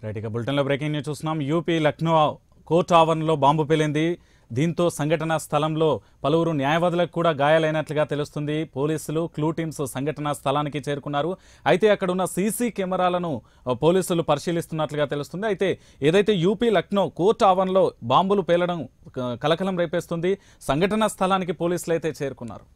right ఇక బులెటిన్లో breaking news చూస్తున్నాం యూపీ లక్నో కోర్టు ఆవరణలో బాంబు పేలింది దీంతో సంఘటనా స్థలంలో పలువురు న్యాయవాదులకు కూడా గాయాలైనట్లుగా తెలుస్తుంది పోలీసులు క్లూ టీమ్స్ సంఘటనా స్థలానికి చేరుకున్నారు అయితే అక్కడ ఉన్న సీసీ కెమెరాలను ఆ, పోలీసులు పరిశీలిస్తున్నట్లుగా తెలుస్తుంది అయితే ఏదైతే యూపీ లక్నో కోర్టు ఆవరణలో బాంబులు పేలడం క- కలకలం రేపేస్తుంది సంఘటనా స్థలానికి పోలీసులు అయితే చేరుకున్నారు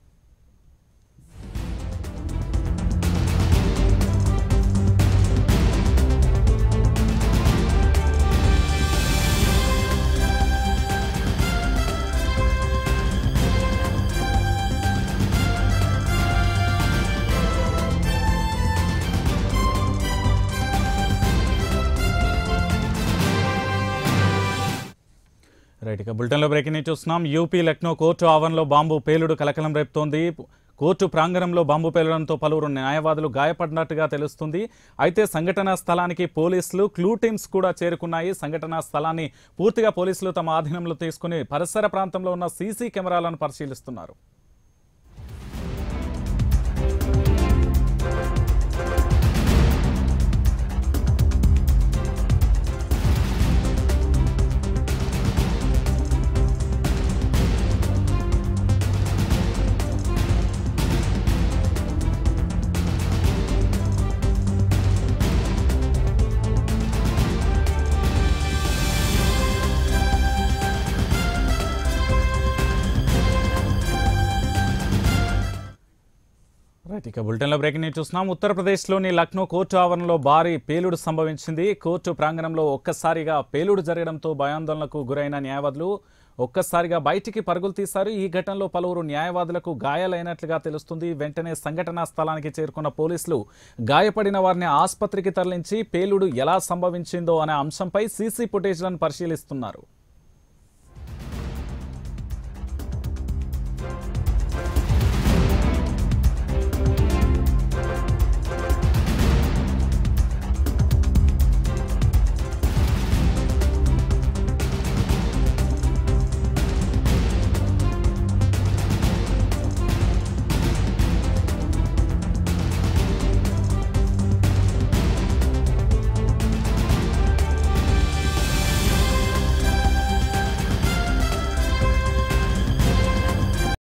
రైట్ ఇక బులెటిన్లో బ్రేకింగ్ న్యూస్ చూస్తున్నాం యూపీ లక్నో కోర్టు ఆవరణలో బాంబు పేలుడు కలకలం రేపుతోంది కోర్టు ప్రాంగణంలో బాంబు పేలడంతో పలువురు న్యాయవాదులు గాయపడినట్టుగా తెలుస్తుంది అయితే సంఘటనా స్థలానికి పోలీసులు క్లూ టీమ్స్ కూడా చేరుకున్నాయి సంఘటనా స్థలాన్ని పూర్తిగా పోలీసులు తమ ఆధీనంలో తీసుకుని పరిసర ప్రాంతంలో ఉన్న సీసీ కెమెరాలను పరిశీలిస్తున్నారు రైట్ ఇక బులెటిన్లో బ్రేకింగ్ న్యూస్ చూస్తున్నాం ఉత్తరప్రదేశ్లోని లక్నో కోర్టు ఆవరణలో భారీ పేలుడు సంభవించింది కోర్టు ప్రాంగణంలో ఒక్కసారిగా పేలుడు జరగడంతో భయాందోళనకు గురైన న్యాయవాదులు ఒక్కసారిగా బయటికి పరుగులు తీశారు ఈ ఘటనలో పలువురు న్యాయవాదులకు గాయాలైనట్లుగా తెలుస్తుంది వెంటనే సంఘటనా స్థలానికి చేరుకున్న పోలీసులు గాయపడిన వారిని ఆసుపత్రికి తరలించి పేలుడు ఎలా సంభవించిందో అనే అంశంపై సీసీ ఫుటేజ్లను పరిశీలిస్తున్నారు